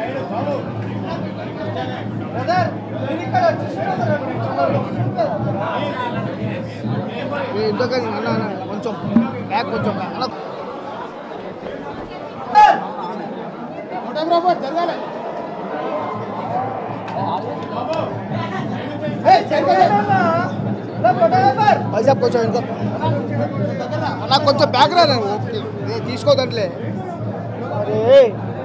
ఇంతగా అన్న అన్న, కొంచెం బ్యాక్ కొంచెం అలా ఫోటోగ్రాఫర్ జరగాలి వైజాగ్ కొంచెం ఇంకా అలా కొంచెం బ్యాక్ రా నువ్వు. ఏ, తీసుకోదంట్లే అరే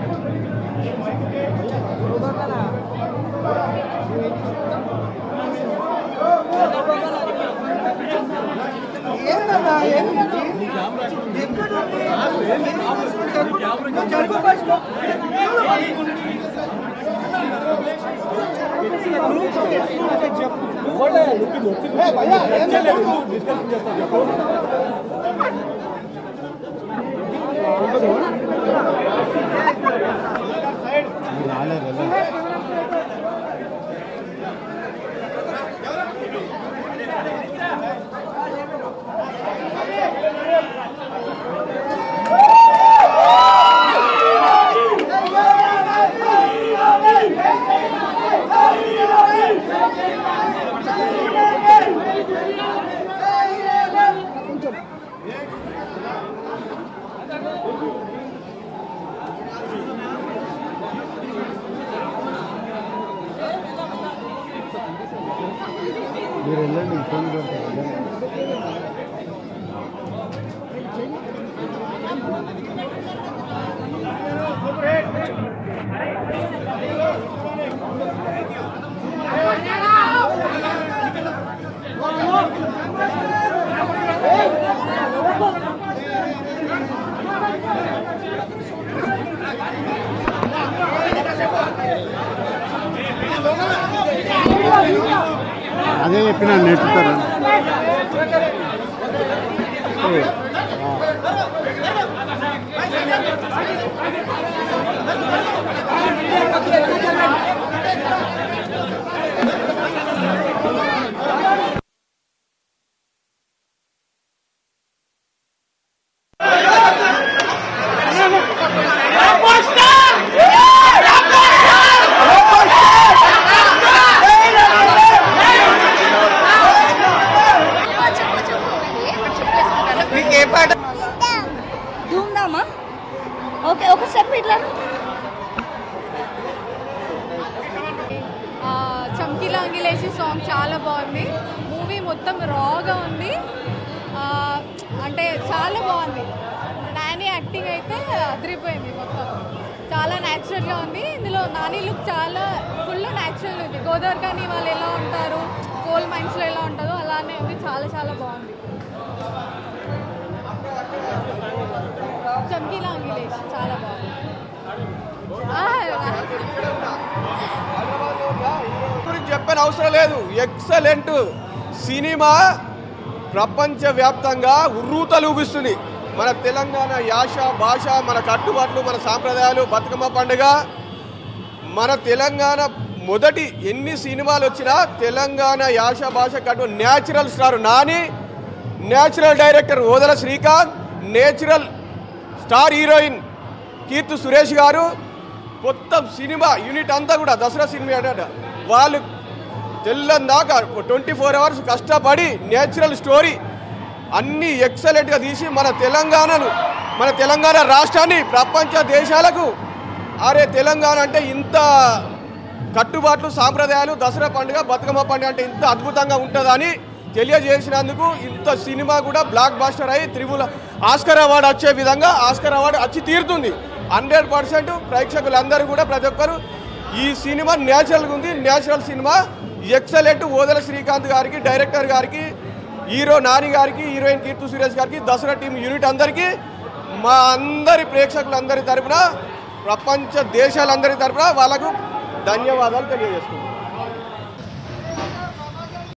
మీరు వెళ్ళండి ఫోన్ పెడతారు అదే చెప్పిన నెట్టుతారు ధూమ్ధామా ఓకే ఒక స్టెప్ ఇట్లా చమ్కీలా అంగిలేసి సాంగ్ చాలా బాగుంది మూవీ మొత్తం రాగా ఉంది ఆ, అంటే చాలా బాగుంది నాని యాక్టింగ్ అయితే అదిరిపోయింది మొత్తం చాలా న్యాచురల్గా ఉంది ఇందులో నాని లుక్ చాలా ఫుల్ న్యాచురల్ ఉంది గోదావరి కానీ వాళ్ళు ఎలా ఉంటారు కోల్ మైన్స్లో ఎలా ఉంటుందో అలానే ఉంది చాలా చాలా బాగుంది చమ్కీలా అంగిలేసి చాలా బాగుంది ఆ, గురించి చెప్పని అవసరం లేదు ఎక్సలెంట్ సినిమా ప్రపంచవ్యాప్తంగా ఉర్రూతలూగిస్తుంది మన తెలంగాణ యాస భాష మన కట్టుబాట్లు మన సాంప్రదాయాలు బతుకమ్మ పండుగ మన తెలంగాణ మొదటి ఎన్ని సినిమాలు వచ్చినా తెలంగాణ యాస భాష కట్టు natural star Nani natural director Odela Srikanth natural star heroine Keerthy Suresh గారు మొత్తం సినిమా యూనిట్ అంతా కూడా దసరా సినిమా అన్నమాట వాళ్ళు తెల్లని దాకా ట్వంటీ ఫోర్ అవర్స్ కష్టపడి నేచురల్ స్టోరీ అన్ని ఎక్సలెంట్గా తీసి మన తెలంగాణను మన తెలంగాణ రాష్ట్రాన్ని ప్రపంచ దేశాలకు అరే తెలంగాణ అంటే ఇంత కట్టుబాట్లు సాంప్రదాయాలు దసరా పండుగ బతుకమ్మ పండుగ అంటే ఇంత అద్భుతంగా ఉంటుందని తెలియజేసినందుకు ఇంత సినిమా కూడా బ్లాక్ బాస్టర్ అయ్యి త్రిపుల ఆస్కర్ అవార్డు వచ్చే విధంగా ఆస్కర్ అవార్డు వచ్చి తీరుతుంది హండ్రెడ్ పర్సెంట్ ప్రేక్షకులందరూ కూడా ప్రతి ఒక్కరు ఈ సినిమా న్యాచురల్గా ఉంది న్యాచురల్ సినిమా ఎక్సలెంట్ ఓదల శ్రీకాంత్ గారికి డైరెక్టర్ గారికి హీరో నాని గారికి హీరోయిన్ కీర్తి సురేష్ గారికి దసరా టీం యూనిట్ అందరికీ మా అందరి ప్రేక్షకులందరి తరపున ప్రపంచ దేశాలందరి తరపున వాళ్ళకు ధన్యవాదాలు తెలియజేసుకుంటాం